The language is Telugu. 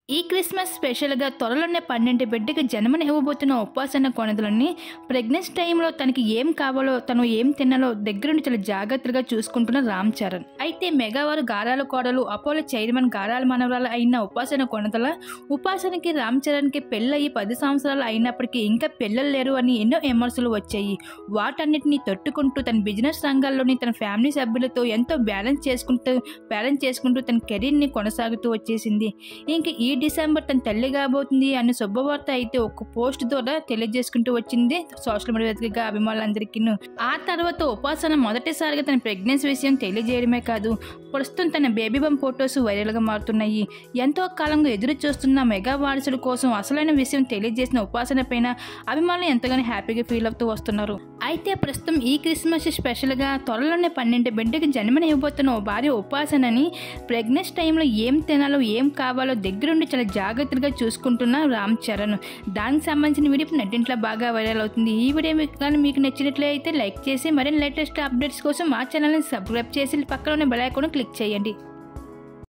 ఈ క్రిస్మస్ స్పెషల్గా త్వరలోనే పన్నెండు బిడ్డకి జన్మనివ్వబోతున్న ఉపాసన కొనదులని ప్రెగ్నెన్సీ టైంలో తనకి ఏం కావాలో తను ఏం తినాలో దగ్గరుండి చాలా జాగ్రత్తగా చూసుకుంటున్న రామ్ చరణ్ అయితే మెగావారు గారాల కోడలు అపోలో చైర్మన్ గారాల మనవరాలు అయిన ఉపాసన కొనదల ఉపాసనకి రామ్ చరణ్కి పెళ్ళయి పది సంవత్సరాలు అయినప్పటికీ ఇంకా పిల్లలు లేరు అని ఎన్నో విమర్శలు వచ్చాయి వాటన్నిటిని తట్టుకుంటూ తన బిజినెస్ రంగాల్లోని తన ఫ్యామిలీ సభ్యులతో ఎంతో బ్యాలెన్స్ చేసుకుంటూ బ్యాలెన్స్ చేసుకుంటూ తన కెరీర్ని కొనసాగుతూ వచ్చేసింది ఇంక ఈ డిసెంబర్ తన తల్లి కాబోతుంది అనే శుభవార్త అయితే ఒక పోస్ట్ ద్వారా తెలియజేసుకుంటూ వచ్చింది సోషల్ మీడియా వేదికగా అభిమానులందరికీ ఆ తర్వాత ఉపాసన మొదటిసారిగా తన ప్రెగ్నెన్సీ విషయం తెలియజేయడమే కాదు ప్రస్తుతం తన బేబీ బమ్ ఫొటోస్ వైరల్గా మారుతున్నాయి ఎంతో కాలంగా ఎదురు చూస్తున్న మెగా వారసుల కోసం అసలైన విషయం తెలియజేసిన ఉపాసన పైన అభిమానులు ఎంతగానో హ్యాపీగా ఫీల్ అవుతూ వస్తున్నారు అయితే ప్రస్తుతం ఈ క్రిస్మస్ స్పెషల్గా త్వరలోనే పన్నెండు బిడ్డకి జన్మనివ్వబోతున్న ఓ భార్య ఉపాసనని ప్రెగ్నెన్సీ టైంలో ఏం తినాలో ఏం కావాలో దగ్గరుండి చాలా జాగ్రత్తగా చూసుకుంటున్న రామ్ చరణ్ దానికి సంబంధించిన వీడియో ఇప్పుడు నెట్టింట్లో బాగా వైరల్ అవుతుంది ఈ వీడియో మీకు కానీ మీకు నచ్చినట్లయితే లైక్ చేసి మరిన్ని లేటెస్ట్ అప్డేట్స్ కోసం మా ఛానల్ని సబ్స్క్రైబ్ చేసి పక్కన ఉన్న బెల్ ఐకాన్ క్లిక్ చేయండి